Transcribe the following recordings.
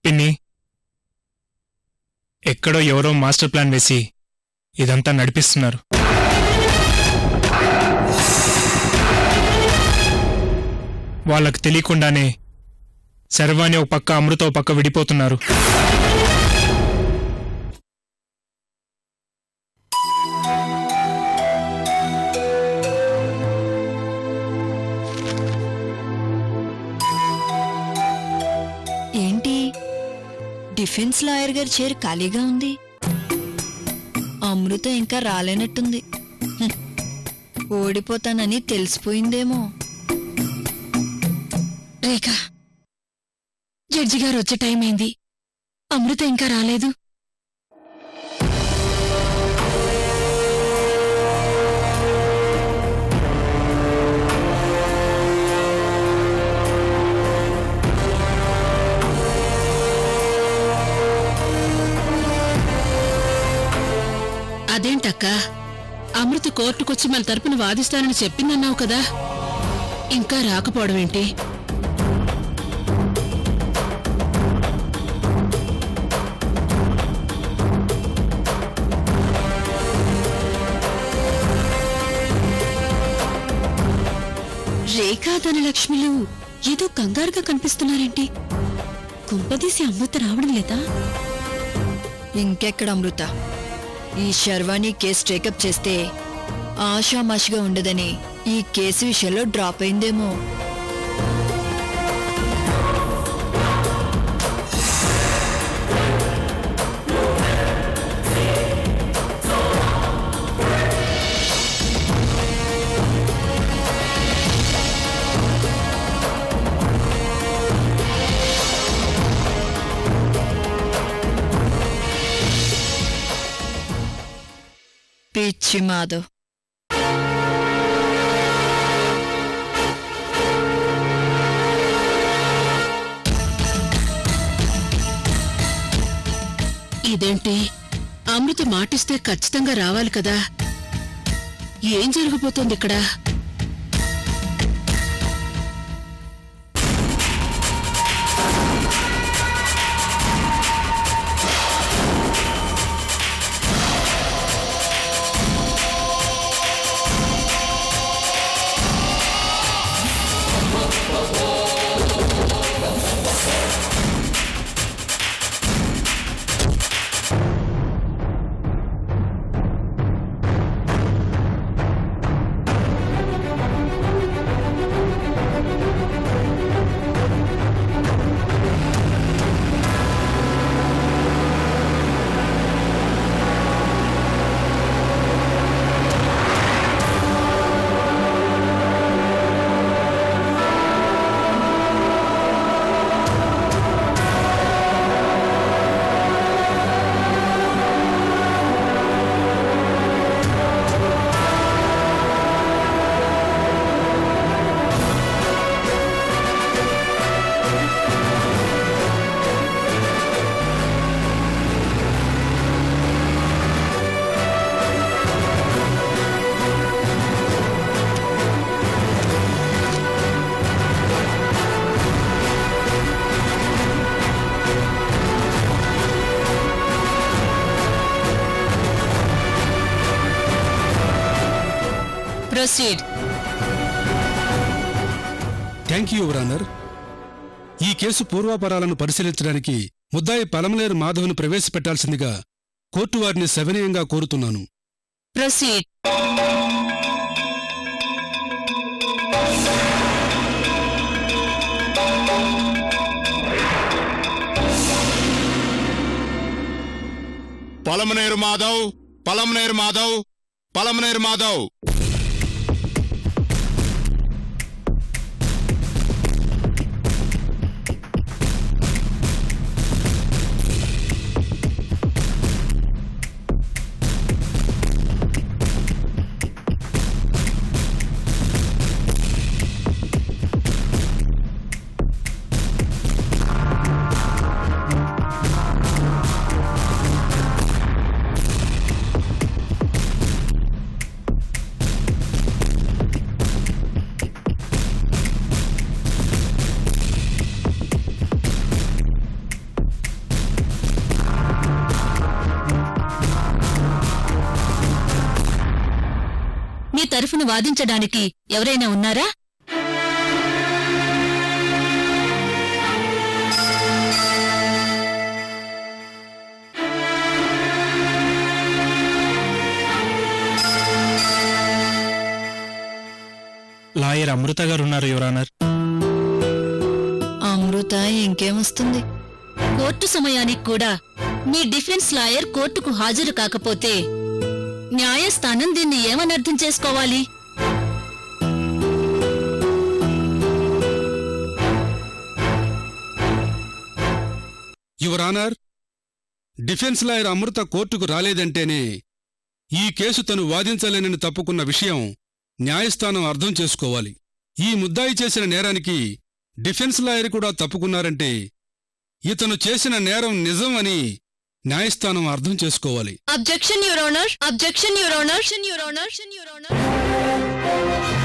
పిన్ని ఎక్కడో ఎవరో మాస్టర్ ప్లాన్ వేసి ఇదంతా నడిపిస్తున్నారు వాళ్ళకు తెలియకుండానే శర్వాణి ఒక పక్క అమృత ఒక పక్క విడిపోతున్నారు ఏంటి డిఫెన్స్ లాయర్ గారి చైర్ ఖాళీగా ఉంది అమృత ఇంకా రాలేనట్టుంది హ్మ్. ఓడిపోతానని తెలిసిపోయిందేమో రేఖ జడ్జి గారు వచ్చే టైం అయింది అమృత ఇంకా రాలేదు అదేంటక్క అమృత కోర్టుకొచ్చి మన తరపున వాదిస్తానని చెప్పిందన్నావు కదా ఇంకా రాకపోవడం ఏంటి రేఖా ధనలక్ష్మిలు ఏదో కంగారుగా కనిపిస్తున్నారేంటి కుంపదీసి అమృత రావడం లేదా ఇంకెక్కడ అమృత ఈ శర్వాణి కేసు టేకప్ చేస్తే ఆషామాషిగా ఉండదని ఈ కేసు విషయంలో డ్రాప్ అయిందేమో పిచ్చి మాధవ్ ఇదేంటి అమృత మాటిస్తే ఖచ్చితంగా రావాలి కదా ఏం జరగబోతోంది ఇక్కడ ప్రొసీడ్ థ్యాంక్ యూ యువరానర్ ఈ కేసు పూర్వాపరాలను పరిశీలించడానికి ముద్దాయి పలమలేరు మాధవ్ను ప్రవేశపెట్టాల్సిందిగా కోర్టు వారిని సవినయంగా కోరుతున్నాను ప్రొసీడ్ పలమనేరు మాధవ్ పలమనేరు మాధవ్ పలమనేరు మాధవ్ తరఫున వాదించడానికి ఎవరైనా ఉన్నారా లాయర్ అమృత గారు ఉన్నారు యువరానర్ అమృత ఇంకేమొస్తుంది కోర్టు సమయానికి కూడా మీ డిఫెన్స్ లాయర్ కోర్టుకు హాజరు కాకపోతే న్యాయస్థానం దీన్ని ఏమని అర్థం చేసుకోవాలి your honour defence lawyer Amrutha కోర్టుకు రాలేదంటేనే ఈ కేసు తను వాదించలేనని తప్పుకున్న విషయం న్యాయస్థానం అర్థం చేసుకోవాలి ఈ ముద్దాయి చేసిన నేరానికి డిఫెన్స్ లాయర్ కూడా తప్పుకున్నారంటే ఇతను చేసిన నేరం నిజం అని న్యాయస్థానం అర్థం చేసుకోవాలి objection your honour objection your honour your honour your honour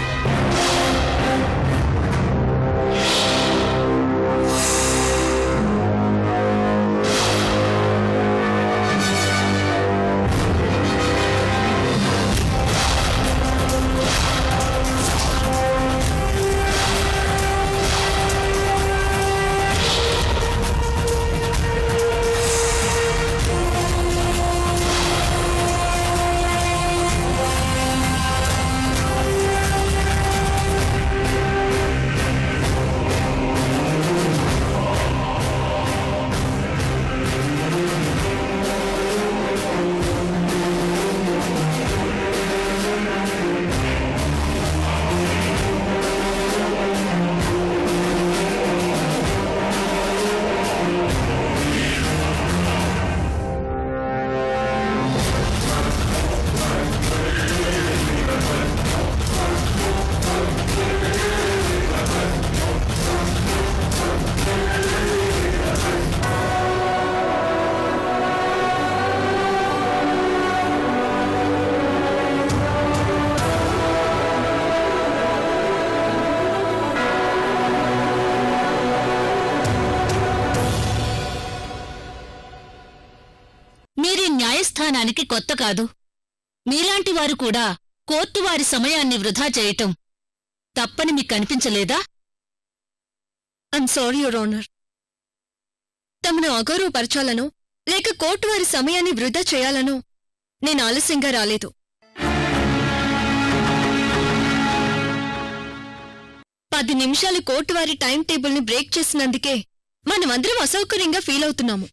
మీరీ న్యాయస్థానానికి కొత్త కాదు మీలాంటి వారు కూడా కోర్టు వారి సమయాన్ని వృధా చేయటం తప్పని మీకు అనిపించలేదా ఐమ్ సారీ యువర్ ఆనర్ తమను అగౌరవపరచాలనో లేక కోర్టు వారి సమయాన్ని వృధా చేయాలనో నేను ఆలస్యంగా రాలేదు పది నిమిషాలు కోర్టు వారి టైం టేబుల్ని బ్రేక్ చేసినందుకే మనమందరం అసౌకర్యంగా ఫీల్ అవుతున్నాము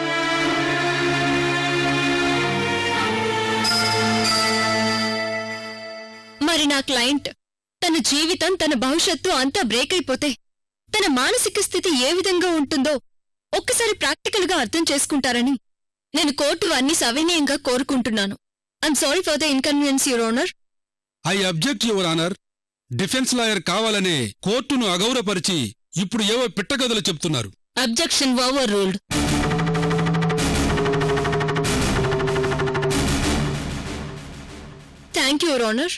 మరి నా క్లయింట్ తన జీవితం తన భవిష్యత్తు అంతా బ్రేక్ అయిపోతే తన మానసిక స్థితి ఏ విధంగా ఉంటుందో ఒక్కసారి ప్రాక్టికల్గా అర్థం చేసుకుంటారని నేను కోర్టు వారిని సవినయంగా కోరుకుంటున్నాను I'm sorry for the inconvenience your honour I object your honour defence lawyer కావాలనే కోర్టును అగౌరవపరిచి ఇప్పుడు ఏవో పిట్టగదులు చెప్తున్నారు objection overruled thank you your honour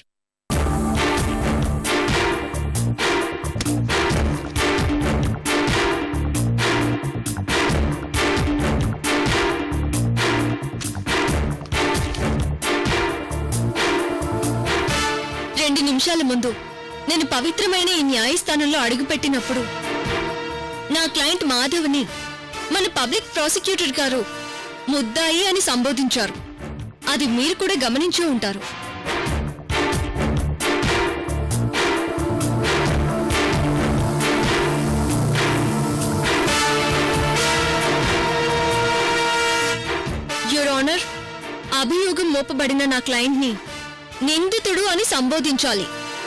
రెండు నిమిషాల ముందు నేను పవిత్రమైన ఈ న్యాయస్థానంలో అడుగుపెట్టినప్పుడు నా క్లయింట్ మాధవ్ని మన పబ్లిక్ ప్రాసిక్యూటర్ గారు ముద్దాయి అని సంబోధించారు అది మీరు కూడా గమనించే ఉంటారు యువర్ ఆనర్ అభియోగం మోపబడిన నా క్లయింట్ని నిందితుడు అని సంబోధించాలి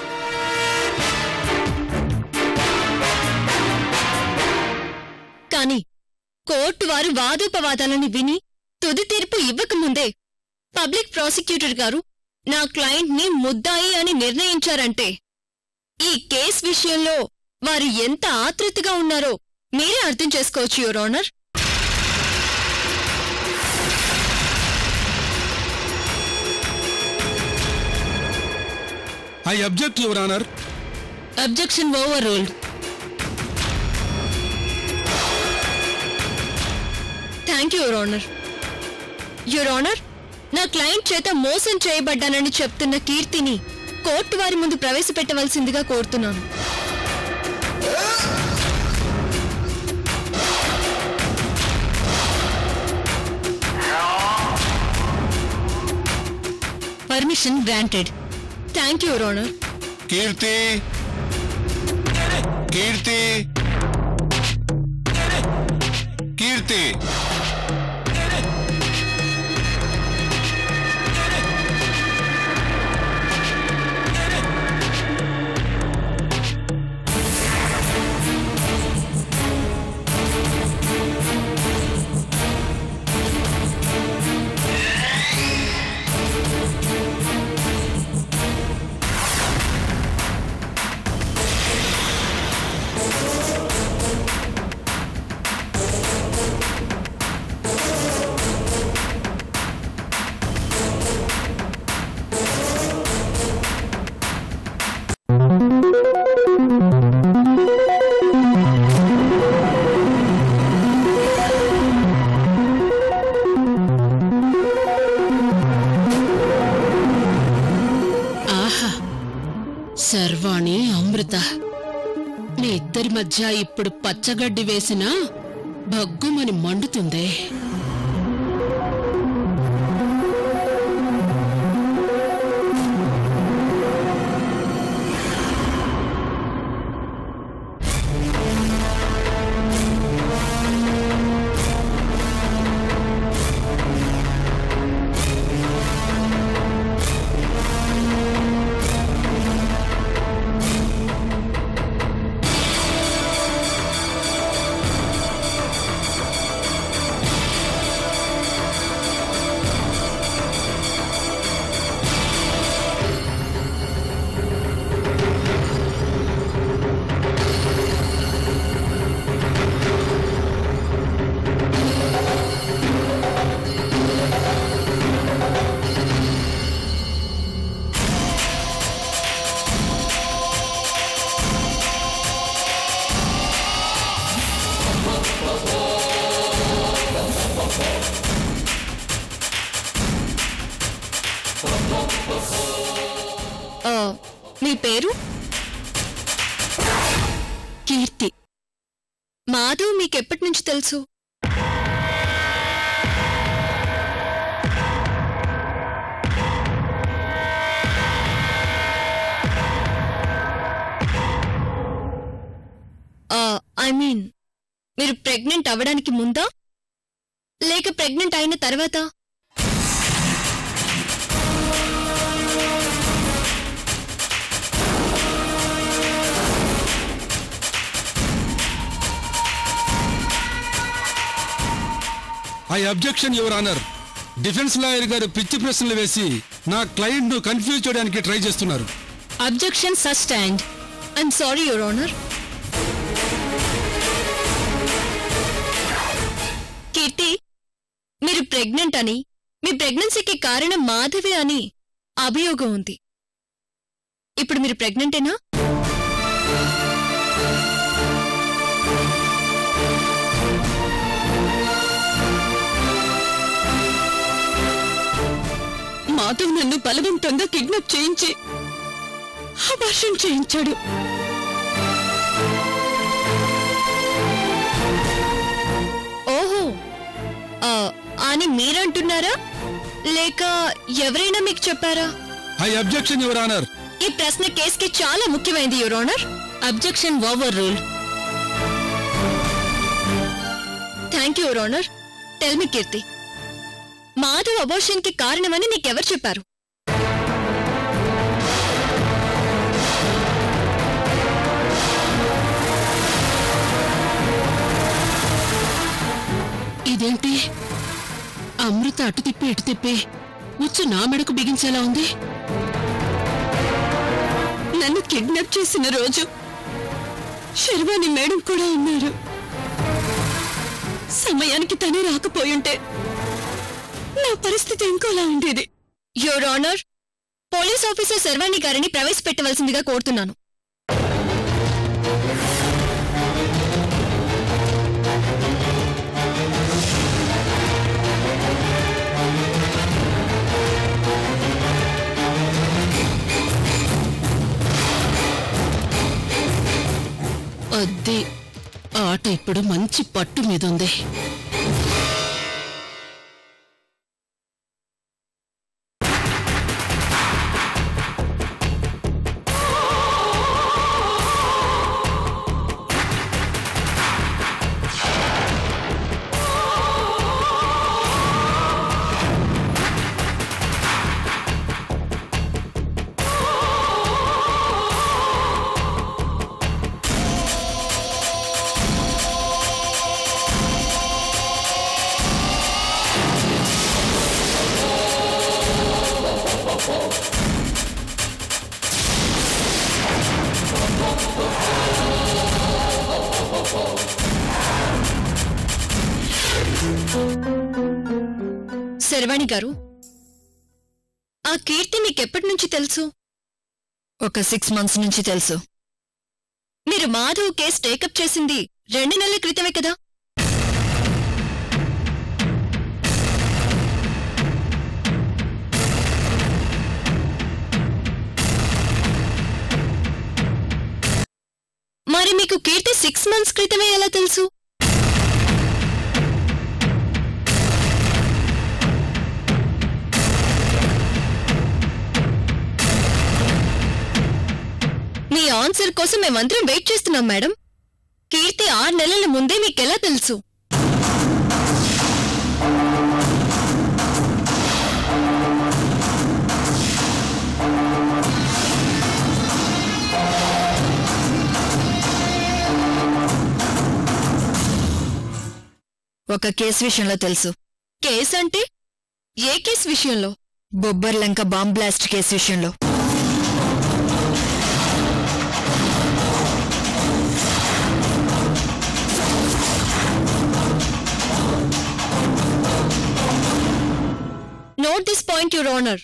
కానీ కోర్టు వారు వాదోపవాదాలని విని తుది తీర్పు ఇవ్వకముందే పబ్లిక్ ప్రాసిక్యూటర్ గారు నా క్లయింట్ని ముద్దాయి అని నిర్ణయించారంటే ఈ కేస్ విషయంలో వారు ఎంత ఆతృతగా ఉన్నారో మీరే అర్థం చేసుకోవచ్చు your honour I object your honour objection overruled thank you your honour your honour నా క్లయింట్ చేత మోసం చేయబడ్డానని చెప్తున్న కీర్తిని కోర్టు వారి ముందు ప్రవేశపెట్టవలసిందిగా కోరుతున్నాను permission granted thank you your honour Keerthi Keerthi Keerthi ఆహా సర్వాణి అమృత మీ ఇద్దరి మధ్య ఇప్పుడు పచ్చగడ్డి వేసినా భగ్గుమని మండుతుందే ఆ, మీ పేరు కీర్తి మాధవ్ మీకెప్పటి నుంచి తెలుసు ఐ మీన్ మీరు ప్రెగ్నెంట్ అవ్వడానికి ముందా లేక ప్రెగ్నెంట్ అయిన తర్వాత I objection your honour defence lawyer గారు పిచ్చి ప్రశ్నలు వేసి నా క్లయింట్ ను కన్ఫ్యూజ్ చేయడానికి ట్రై చేస్తున్నారు objection sustained I'm sorry your honour Keerthi మీరు ప్రెగ్నెంట్ అని మీ ప్రెగ్నెన్సీకి కారణం మాధవి అని అభియోగం ఉంది ఇప్పుడు మీరు ప్రెగ్నెంటేనా మాధవ్ నన్ను బలవంతంగా కిడ్నాప్ చేయించి అబార్షన్ చేయించాడు ఓహో ఆ, అని మీరంటున్నారా లేక ఎవరైనా మీకు చెప్పారా ఐ అబ్జెక్షన్ యువర్ ఆనర్ ఈ ప్రశ్న కేసుకి చాలా ముఖ్యమైనది your honour objection overrule thank you your honour tell me Keerthi Madhav abortion కి కారణమని నీకెవరు చెప్పారు ఇదేంటి అమృత అటు తిప్పి ఇటు తిప్పి ఉచ్చు నా మెడకు బిగించేలా ఉంది నన్ను కిడ్నాప్ చేసిన రోజు శర్వాణి మేడం కూడా ఉన్నారు సమయానికి తనే రాకపోయుంటే నా పరిస్థితి ఇంకోలా ఉండేది your honour police officer Sharvani గారిని ప్రవేశపెట్టవలసిందిగా కోరుతున్నాను ఆట ఇప్పుడు మంచి పట్టు మీదుంది శర్వాణి గారు ఆ కీర్తి మీకెప్పటి నుంచి తెలుసు ఒక సిక్స్ మంత్స్ నుంచి తెలుసు మీరు మాధవ్ కేసు టేకప్ చేసింది రెండు నెలల క్రితమే కదా మరి మీకు కీర్తి సిక్స్ మంత్స్ క్రితమే ఎలా తెలుసు మీ ఆన్సర్ కోసం మేమందరం వెయిట్ చేస్తున్నాం మేడం కీర్తి ఆరు నెలల ముందే మీకెలా తెలుసు ఒక కేసు విషయంలో తెలుసు కేసు అంటే ఏ కేసు విషయంలో బొబ్బర్లంక బాంబ్ బ్లాస్ట్ కేసు విషయంలో note this point your honour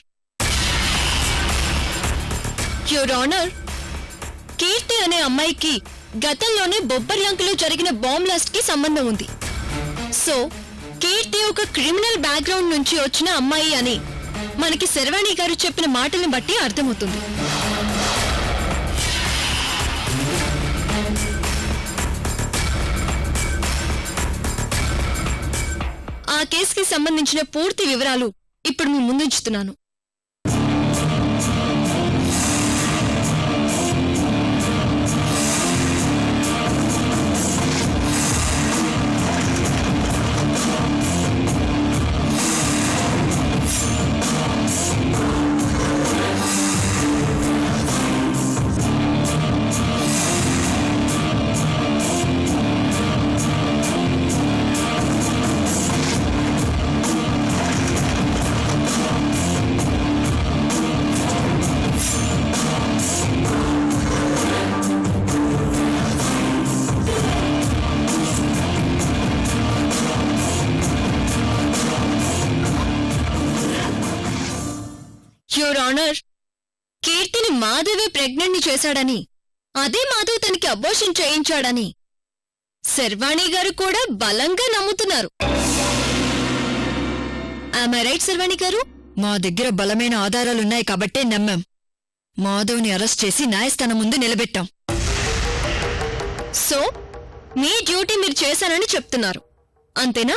your honour Keerthi అనే అమ్మాయికి గతంలోనే బొబ్బర్లంకలో జరిగిన బాంబ్ బ్లాస్ట్ కి సంబంధం ఉంది సో కీర్తి ఒక క్రిమినల్ బ్యాక్గ్రౌండ్ నుంచి వచ్చిన అమ్మాయి అని మనకి శర్వాణి గారు చెప్పిన మాటలను బట్టి అర్థమవుతుంది ఆ కేసుకి సంబంధించిన పూర్తి వివరాలు ఇప్పుడు మీ ముందుంచుతున్నాను యువర్ ఆనర్ కీర్తిని మాధవే ప్రెగ్నెంట్ ని చేశాడని అదే మాధవ్ తనకి అబోషన్ చేయించాడని శర్వాణి గారు కూడా బలంగా నమ్ముతున్నారు ఆమె రైట్ శర్వాణి గారు మా దగ్గర బలమైన ఆధారాలున్నాయి కాబట్టే నమ్మాం మాధవ్ని అరెస్ట్ చేసి న్యాయస్థానం ముందు నిలబెట్టాం సో మీ డ్యూటీ మీరు చేశారని చెప్తున్నారు అంతేనా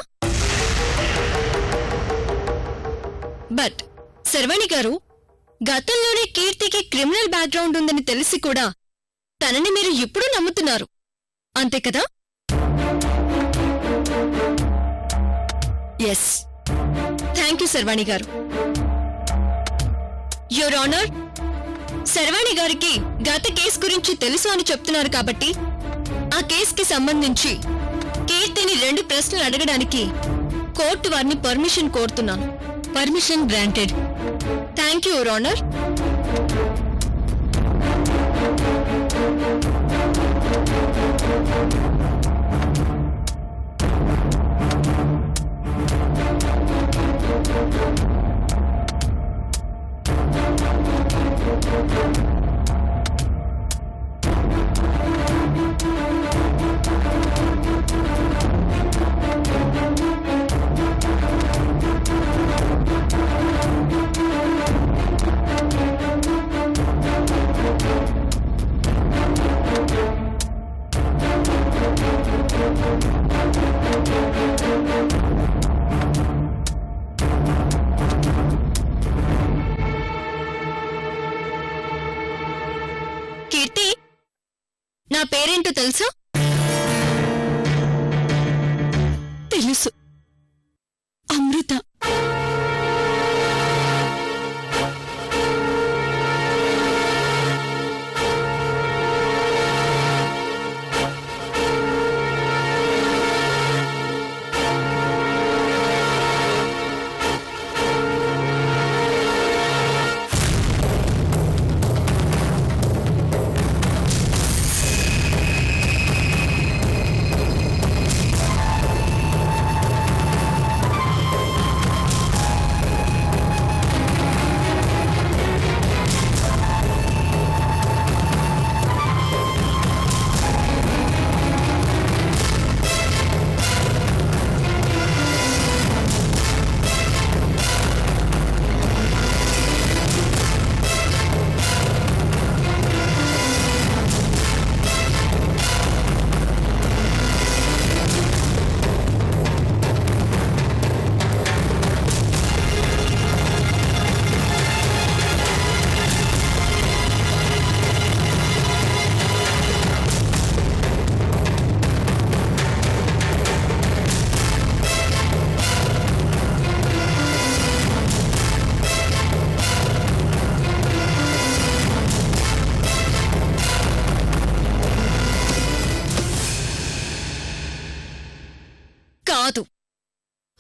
బట్ శర్వాణి గారు గతంలోనే కీర్తికి క్రిమినల్ బ్యాక్గ్రౌండ్ ఉందని తెలిసి కూడా తనని మీరు ఇప్పుడు నమ్ముతున్నారు అంతే కదా ఎస్ థ్యాంక్ యూ శర్వాణి గారు యువర్ ఆనర్ శర్వాణి గారికి గత కేసు గురించి తెలుసు అని చెప్తున్నారు కాబట్టి ఆ కేసుకి సంబంధించి కీర్తిని రెండు ప్రశ్నలు అడగడానికి కోర్టు వారిని పర్మిషన్ కోరుతున్నాను permission granted thank you your honour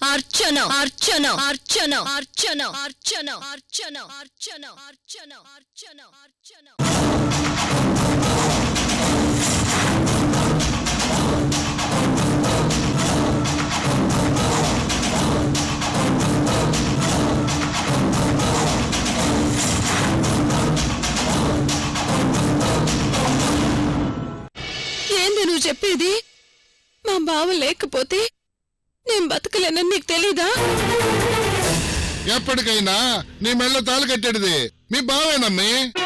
Archana Archana Archana Archana Archana Archana Archana Archana Archana Archana ఏంది నువ్వు చెప్పేది మా బావ లేకపోతే నేను బతకలేనని నీకు తెలీదా ఎప్పటికైనా నీ మెళ్ళ తాళి కట్టేటిది మీ బావేనమ్మి